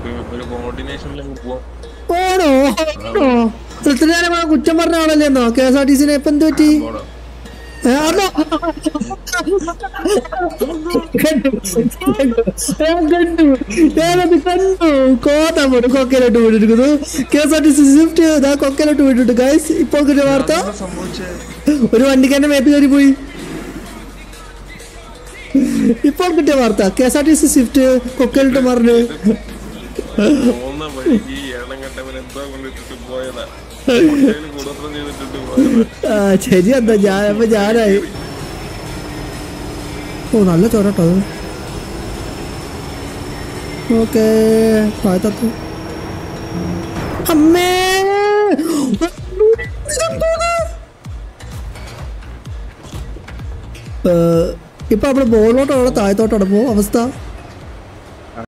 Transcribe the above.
ഒരു ഒരു കോർഡിനേഷനിലേക്ക് പോവാം ഓണോ ഓണോ ഇത്ര നേരം ആ കുറ്റം പറഞ്ഞ ആളല്ലേന്നോ കെ എസ് ആർ ടി സിനെ ഇപ്പൊ എന്ത് പറ്റി പോടാ ഏ, അതോ? കണ്ടു, കണ്ടു, ഞാൻ കണ്ടു ഞാനത് കണ്ടു കോട്ട പോട്ട് കൊക്കയിലോട്ട് വിട്ടിരിക്കുന്നു K S R T C swift ഇതാ കൊക്കയിലോട്ട് വിട്ടിട്ട് ഗൈസ് ഇപ്പോൾ കിട്ടിയ വാർത്ത എന്താ സംഭവിച്ചേ ഒരു വണ്ടിക്ക് തന്നെ മേപ്പ് കയറി പോയി ഇപ്പോൾ കിട്ടിയ വാർത്ത K S R T C swift കൊക്കയിലോട്ട് മറിഞ്ഞ് പോകുന്ന വഴിക്ക് ഈ എണ്ണം കെട്ടവൻ എന്താ കൊണ്ടിട്ടിട്ട് പോയതാ ഹോട്ടലിൽ കൂടോത്രം ചെയ്തിട്ടിട്ട് പോയതാ ആ ശരി എന്താ ഞാൻ അപ്പൊ ഞാനായി ഓ നല്ല ചോരട്ടോ അത് ഓക്കേ താഴത്തു അമ്മേ ഇതെന്തോന്ന്? ഏ, ഇപ്പൊ നമ്മള് ബോളിലോട്ടാണോ താഴത്തോട്ടാണ് പോ അവസ്ഥ